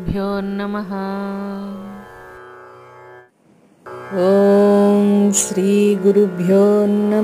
శ్రీగురుభ్యో నమ ఓం శ్రీ గురుభ్యో నమ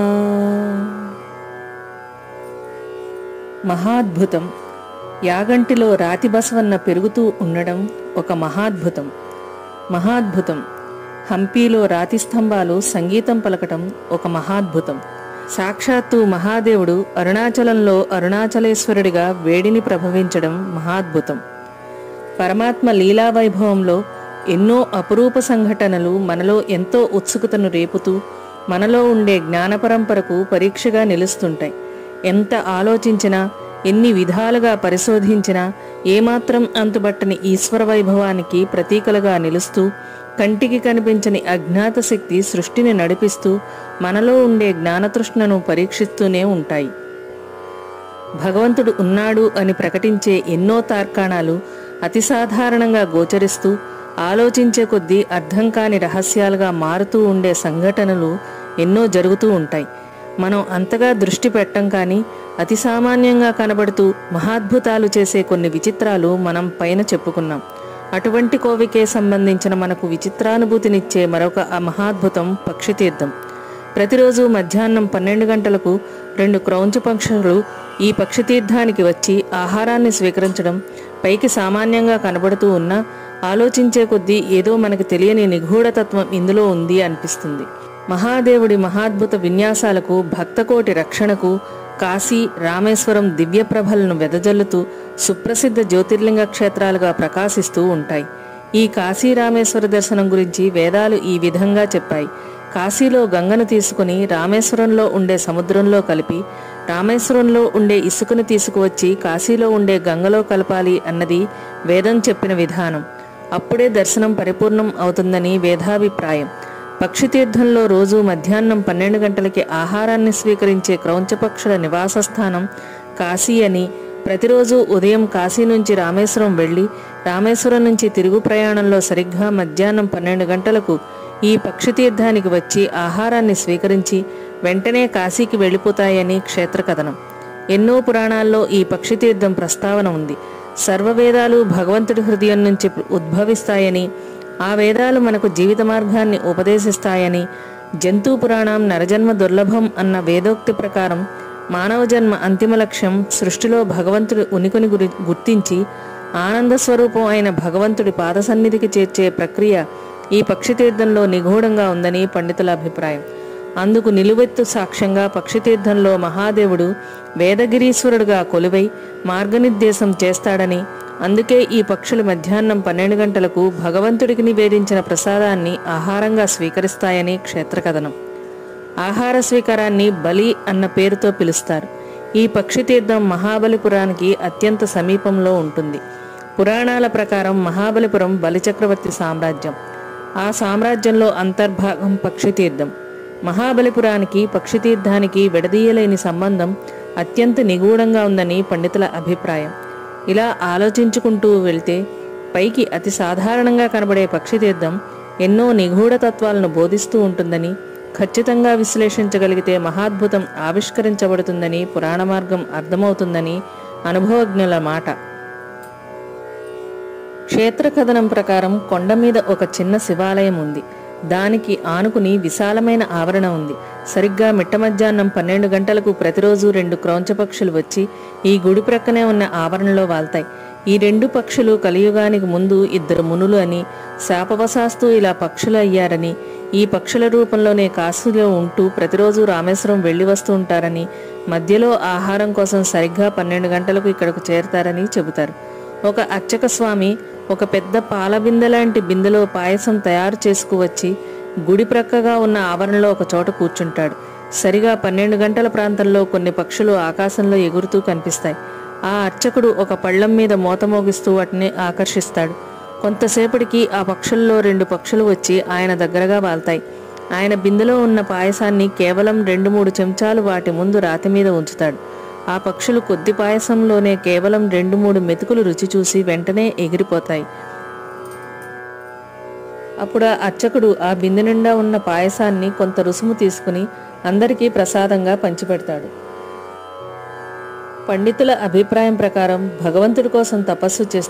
మహాద్భుతం యాగంటిలో రాతి బసవన్న పెరుగుతూ ఉండడం ఒక మహాద్భుతం మహాద్భుతం హంపీలో రాతి స్తంభాలు సంగీతం పలకటం ఒక మహాద్భుతం సాక్షాత్తు మహాదేవుడు అరుణాచలంలో అరుణాచలేశ్వరుడిగా వేడిని ప్రభవించడం మహాద్భుతం పరమాత్మ లీలా వైభవంలో ఎన్నో అపురూప సంఘటనలు మనలో ఎంతో ఉత్సుకతను రేపుతూ మనలో ఉండే జ్ఞాన పరంపరకు పరీక్షగా నిలుస్తుంటాయి ఎంత ఆలోచించినా ఎన్ని విధాలుగా పరిశోధించినా ఏమాత్రం అంతుబట్టని ఈశ్వర వైభవానికి ప్రతీకలుగా నిలుస్తూ కంటికి కనిపించని అజ్ఞాత శక్తి సృష్టిని నడిపిస్తూ మనలో ఉండే జ్ఞానతృష్ణను పరీక్షిస్తూనే ఉంటాయి భగవంతుడు ఉన్నాడు అని ప్రకటించే ఎన్నో తార్కాణాలు అతి సాధారణంగా గోచరిస్తూ ఆలోచించే కొద్దీ అర్థం కాని రహస్యాలుగా మారుతూ ఉండే సంఘటనలు ఎన్నో జరుగుతూ ఉంటాయి మనం అంతగా దృష్టి పెట్టం కానీ అతి సామాన్యంగా కనబడుతూ మహాద్భుతాలు చేసే కొన్ని విచిత్రాలు మనం పైన చెప్పుకున్నాం అటువంటి కోవికే సంబంధించిన మనకు విచిత్రానుభూతినిచ్చే మరొక ఆ మహాద్భుతం పక్షితీర్థం ప్రతిరోజు మధ్యాహ్నం పన్నెండు గంటలకు రెండు క్రౌంచ పక్షులు ఈ పక్షితీర్థానికి వచ్చి ఆహారాన్ని స్వీకరించడం పైకి సామాన్యంగా కనబడుతూ ఉన్నా ఆలోచించే కొద్దీ ఏదో మనకు తెలియని నిగూఢతత్వం ఇందులో ఉంది అనిపిస్తుంది మహాదేవుడి మహాద్భుత విన్యాసాలకు భక్తకోటి రక్షణకు కాశీ రామేశ్వరం దివ్య ప్రభలను వెదజల్లుతూ సుప్రసిద్ధ జ్యోతిర్లింగ క్షేత్రాలుగా ప్రకాశిస్తూ ఉంటాయి ఈ కాశీ రామేశ్వర దర్శనం గురించి వేదాలు ఈ విధంగా చెప్పాయి కాశీలో గంగను తీసుకుని రామేశ్వరంలో ఉండే సముద్రంలో కలిపి రామేశ్వరంలో ఉండే ఇసుకను తీసుకువచ్చి కాశీలో ఉండే గంగలో కలపాలి అన్నది వేదం చెప్పిన విధానం అప్పుడే దర్శనం పరిపూర్ణం అవుతుందని వేదాభిప్రాయం పక్షితీర్థంలో రోజు మధ్యాహ్నం పన్నెండు గంటలకి ఆహారాన్ని స్వీకరించే క్రౌంచపక్షుల నివాస స్థానం కాశీ అని ప్రతిరోజు ఉదయం కాశీ నుంచి రామేశ్వరం వెళ్లి రామేశ్వరం నుంచి తిరుగు ప్రయాణంలో సరిగ్గా మధ్యాహ్నం పన్నెండు గంటలకు ఈ పక్షితీర్థానికి వచ్చి ఆహారాన్ని స్వీకరించి వెంటనే కాశీకి వెళ్ళిపోతాయని క్షేత్ర కథనం ఎన్నో పురాణాల్లో ఈ పక్షితీర్థం ప్రస్తావన ఉంది సర్వవేదాలు భగవంతుడి హృదయం నుంచి ఉద్భవిస్తాయని ఆ వేదాలు మనకు జీవిత మార్గాన్ని ఉపదేశిస్తాయని జంతు పురాణం నరజన్మ దుర్లభం అన్న వేదోక్తి ప్రకారం మానవ జన్మ అంతిమ లక్ష్యం సృష్టిలో భగవంతుడి ఉనికిని గురి గుర్తించి ఆనంద స్వరూపం అయిన భగవంతుడి పాద సన్నిధికి చేర్చే ప్రక్రియ ఈ పక్షితీర్థంలో నిగూఢంగా ఉందని పండితుల అభిప్రాయం అందుకు నిలువెత్తు సాక్ష్యంగా పక్షితీర్థంలో మహాదేవుడు వేదగిరీశ్వరుడుగా కొలువై మార్గనిర్దేశం చేస్తాడని అందుకే ఈ పక్షులు మధ్యాహ్నం పన్నెండు గంటలకు భగవంతుడికి నివేదించిన ప్రసాదాన్ని ఆహారంగా స్వీకరిస్తాయని క్షేత్రకథనం ఆహార స్వీకారాన్ని బలి అన్న పేరుతో పిలుస్తారు ఈ పక్షితీర్థం మహాబలిపురానికి అత్యంత సమీపంలో ఉంటుంది పురాణాల ప్రకారం మహాబలిపురం బలిచక్రవర్తి సామ్రాజ్యం ఆ సామ్రాజ్యంలో అంతర్భాగం పక్షితీర్థం మహాబలిపురానికి పక్షితీర్థానికి విడదీయలేని సంబంధం అత్యంత నిగూఢంగా ఉందని పండితుల అభిప్రాయం ఇలా ఆలోచించుకుంటూ వెళ్తే పైకి అతి సాధారణంగా కనబడే పక్షితీర్థం ఎన్నో నిగూఢ తత్వాలను బోధిస్తూ ఉంటుందని ఖచ్చితంగా విశ్లేషించగలిగితే మహాద్భుతం ఆవిష్కరించబడుతుందని పురాణ మార్గం అర్థమవుతుందని అనుభవజ్ఞుల మాట క్షేత్ర కథనం ప్రకారం కొండ మీద ఒక చిన్న శివాలయం ఉంది దానికి ఆనుకుని విశాలమైన ఆవరణ ఉంది సరిగ్గా మిట్ట మధ్యాహ్నం పన్నెండు గంటలకు ప్రతిరోజు రెండు క్రౌంచ పక్షులు వచ్చి ఈ గుడి ప్రక్కనే ఉన్న ఆవరణలో వాల్తాయి ఈ రెండు పక్షులు కలియుగానికి ముందు ఇద్దరు మునులు అని శాపవశాస్తు ఇలా పక్షులు అయ్యారని ఈ పక్షుల రూపంలోనే కాశీలో ఉంటూ ప్రతిరోజు రామేశ్వరం వెళ్లి వస్తూ ఉంటారని మధ్యలో ఆహారం కోసం సరిగ్గా పన్నెండు గంటలకు ఇక్కడకు చేరతారని చెబుతారు ఒక అర్చక స్వామి ఒక పెద్ద పాల బిందె లాంటి బిందెలో పాయసం తయారు చేసుకువచ్చి గుడి ప్రక్కగా ఉన్న ఆవరణలో ఒక చోట కూర్చుంటాడు సరిగా పన్నెండు గంటల ప్రాంతంలో కొన్ని పక్షులు ఆకాశంలో ఎగురుతూ కనిపిస్తాయి ఆ అర్చకుడు ఒక పళ్ళెం మీద మోత మోగిస్తూ వాటిని ఆకర్షిస్తాడు కొంతసేపటికి ఆ పక్షుల్లో రెండు పక్షులు వచ్చి ఆయన దగ్గరగా వాల్తాయి ఆయన బిందెలో ఉన్న పాయసాన్ని కేవలం రెండు మూడు చెంచాలు వాటి ముందు రాతి మీద ఉంచుతాడు ఆ పక్షులు కొద్ది పాయసంలోనే కేవలం రెండు మూడు మెతుకులు రుచి చూసి వెంటనే ఎగిరిపోతాయి అప్పుడు ఆ అర్చకుడు ఆ బిందె నిండా ఉన్న పాయసాన్ని కొంత రుసుము తీసుకుని అందరికీ ప్రసాదంగా పంచిపెడతాడు పండితుల అభిప్రాయం ప్రకారం భగవంతుడి కోసం తపస్సు చేస్తూ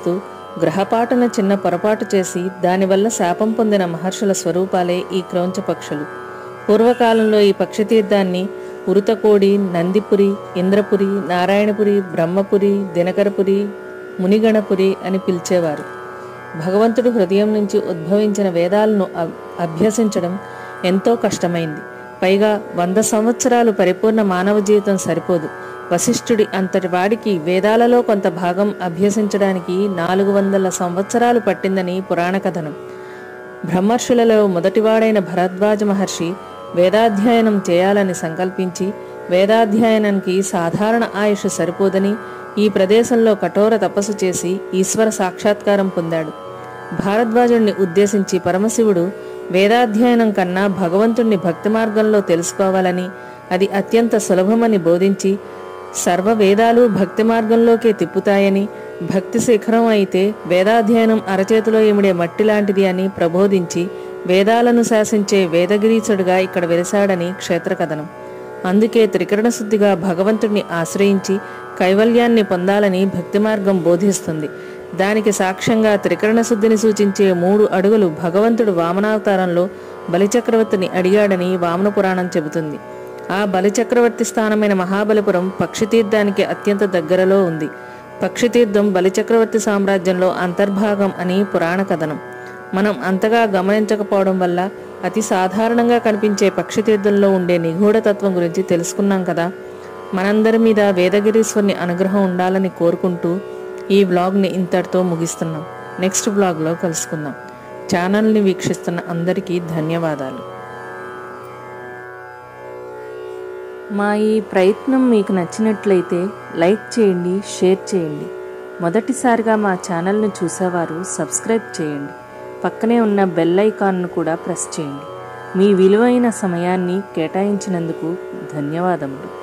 గ్రహపాటున చిన్న పొరపాటు చేసి దానివల్ల శాపం పొందిన మహర్షుల స్వరూపాలే ఈ క్రౌంచ పక్షులు పూర్వకాలంలో ఈ పక్షితీర్థాన్ని ఉరుతకోడి నందిపురి ఇంద్రపురి నారాయణపురి బ్రహ్మపురి దినకరపురి మునిగణపురి అని పిలిచేవారు భగవంతుడు హృదయం నుంచి ఉద్భవించిన వేదాలను అబ్- అభ్యసించడం ఎంతో కష్టమైంది పైగా వంద సంవత్సరాలు పరిపూర్ణ మానవ జీవితం సరిపోదు వశిష్ఠుడి అంతటి వాడికి వేదాలలో కొంత భాగం అభ్యసించడానికి నాలుగు వందల సంవత్సరాలు పట్టిందని పురాణ కథనం బ్రహ్మర్షులలో మొదటివాడైన భరద్వాజ మహర్షి వేదాధ్యయనం చేయాలని సంకల్పించి వేదాధ్యయనానికి సాధారణ ఆయుష్ సరిపోదని ఈ ప్రదేశంలో కఠోర తపస్సు చేసి ఈశ్వర సాక్షాత్కారం పొందాడు భారద్వాజుణ్ణి ఉద్దేశించి పరమశివుడు వేదాధ్యయనం కన్నా భగవంతుణ్ణి భక్తి మార్గంలో తెలుసుకోవాలని అది అత్యంత సులభమని బోధించి సర్వ వేదాలు భక్తి మార్గంలోకే తిప్పుతాయని భక్తి శిఖరం అయితే వేదాధ్యయనం అరచేతిలో ఇమిడే మట్టి లాంటిది అని ప్రబోధించి వేదాలను శాసించే వేదగిరీచుడుగా ఇక్కడ వెలిశాడని క్షేత్రకథనం అందుకే త్రికరణ శుద్ధిగా భగవంతుడిని ఆశ్రయించి కైవల్యాన్ని పొందాలని భక్తి మార్గం బోధిస్తుంది దానికి సాక్ష్యంగా త్రికరణ శుద్ధిని సూచించే మూడు అడుగులు భగవంతుడు వామనావతారంలో బలిచక్రవర్తిని అడిగాడని వామన పురాణం చెబుతుంది ఆ బలిచక్రవర్తి స్థానమైన మహాబలిపురం పక్షితీర్థానికి అత్యంత దగ్గరలో ఉంది పక్షితీర్థం బలిచక్రవర్తి సామ్రాజ్యంలో అంతర్భాగం అని పురాణ కథనం మనం అంతగా గమనించకపోవడం వల్ల అతి సాధారణంగా కనిపించే పక్షితీర్థంలో ఉండే నిగూఢతత్వం గురించి తెలుసుకున్నాం కదా మనందరి మీద వేదగిరీశ్వరుని అనుగ్రహం ఉండాలని కోరుకుంటూ ఈ వ్లాగ్ని ఇంతటితో ముగిస్తున్నాం నెక్స్ట్ వ్లాగ్లో కలుసుకుందాం ఛానల్ని వీక్షిస్తున్న అందరికీ ధన్యవాదాలు మా ఈ ప్రయత్నం మీకు నచ్చినట్లయితే లైక్ చేయండి షేర్ చేయండి మొదటిసారిగా మా ఛానల్ను చూసేవారు సబ్స్క్రైబ్ చేయండి పక్కనే ఉన్న బెల్ ఐకాన్ను కూడా ప్రెస్ చేయండి మీ విలువైన సమయాన్ని కేటాయించినందుకు ధన్యవాదములు